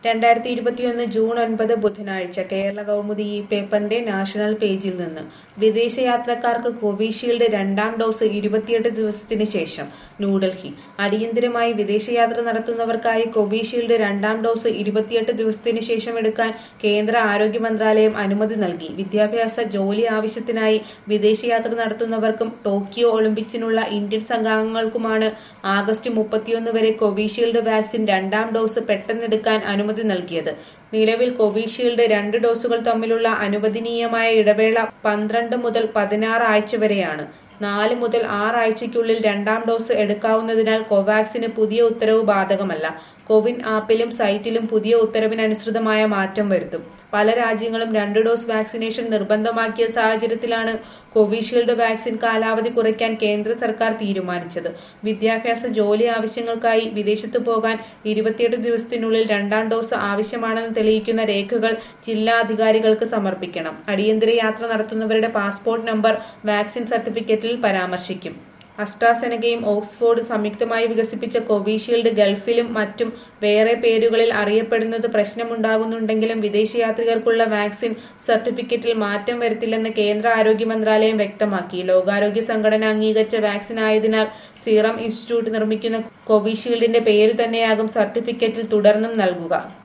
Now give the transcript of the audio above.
രണ്ടായിരത്തി ഇരുപത്തിയൊന്ന് ജൂൺ ഒൻപത് ബുധനാഴ്ച കേരള കൗമുദി ഈ പേപ്പറിന്റെ നാഷണൽ പേജിൽ നിന്ന് വിദേശയാത്രക്കാർക്ക് കോവിഷീൽഡ് രണ്ടാം ഡോസ് ഇരുപത്തിയെട്ട് ദിവസത്തിന് ശേഷം ന്യൂഡൽഹി അടിയന്തരമായി വിദേശയാത്ര നടത്തുന്നവർക്കായി കോവിഷീൽഡ് രണ്ടാം ഡോസ് ഇരുപത്തിയെട്ട് ദിവസത്തിന് ശേഷം എടുക്കാൻ കേന്ദ്ര ആരോഗ്യ മന്ത്രാലയം അനുമതി നൽകി വിദ്യാഭ്യാസ ജോലി ആവശ്യത്തിനായി വിദേശയാത്ര നടത്തുന്നവർക്കും ടോക്കിയോ ഒളിമ്പിക്സിനുള്ള ഇന്ത്യൻ സംഘാംഗങ്ങൾക്കുമാണ് ആഗസ്റ്റ് മുപ്പത്തിയൊന്ന് വരെ കോവിഷീൽഡ് വാക്സിൻ രണ്ടാം ഡോസ് പെട്ടെന്നെടുക്കാൻ അനുമതി നൽകിയത് നിലവിൽ കോവിഷീൽഡ് രണ്ട് ഡോസുകൾ തമ്മിലുള്ള അനുവദനീയമായ ഇടവേള പന്ത്രണ്ട് മുതൽ പതിനാറ് ആഴ്ച വരെയാണ് നാല് മുതൽ ആറ് ആഴ്ചയ്ക്കുള്ളിൽ രണ്ടാം ഡോസ് എടുക്കാവുന്നതിനാൽ കോവാക്സിന് പുതിയ ഉത്തരവ് ബാധകമല്ല കോവിൻ ആപ്പിലും സൈറ്റിലും പുതിയ ഉത്തരവിനനുസൃതമായ മാറ്റം വരുത്തും പല രാജ്യങ്ങളും രണ്ട് ഡോസ് വാക്സിനേഷൻ നിർബന്ധമാക്കിയ സാഹചര്യത്തിലാണ് കോവിഷീൽഡ് വാക്സിൻ കാലാവധി കുറയ്ക്കാൻ കേന്ദ്ര സർക്കാർ തീരുമാനിച്ചത് വിദ്യാഭ്യാസ ജോലി ആവശ്യങ്ങൾക്കായി വിദേശത്ത് പോകാൻ ഇരുപത്തിയെട്ട് ദിവസത്തിനുള്ളിൽ രണ്ടാം ഡോസ് ആവശ്യമാണെന്ന് തെളിയിക്കുന്ന രേഖകൾ ജില്ലാ അധികാരികൾക്ക് സമർപ്പിക്കണം അടിയന്തര യാത്ര നടത്തുന്നവരുടെ പാസ്പോർട്ട് നമ്പർ വാക്സിൻ സർട്ടിഫിക്കറ്റിൽ പരാമർശിക്കും അസ്ട്രാസെനകയും ഓക്സ്ഫോർഡ് സംയുക്തമായി വികസിപ്പിച്ച കോവിഷീൽഡ് ഗൾഫിലും മറ്റും വേറെ പേരുകളിൽ അറിയപ്പെടുന്നത് പ്രശ്നമുണ്ടാകുന്നുണ്ടെങ്കിലും വിദേശയാത്രികർക്കുള്ള വാക്സിൻ സർട്ടിഫിക്കറ്റിൽ മാറ്റം വരുത്തില്ലെന്ന് കേന്ദ്ര ആരോഗ്യ മന്ത്രാലയം വ്യക്തമാക്കി ലോകാരോഗ്യ സംഘടന അംഗീകരിച്ച വാക്സിൻ ആയതിനാൽ സീറം ഇൻസ്റ്റിറ്റ്യൂട്ട് നിർമ്മിക്കുന്ന കോവിഷീൽഡിന്റെ പേരു തന്നെയാകും സർട്ടിഫിക്കറ്റിൽ തുടർന്നും നൽകുക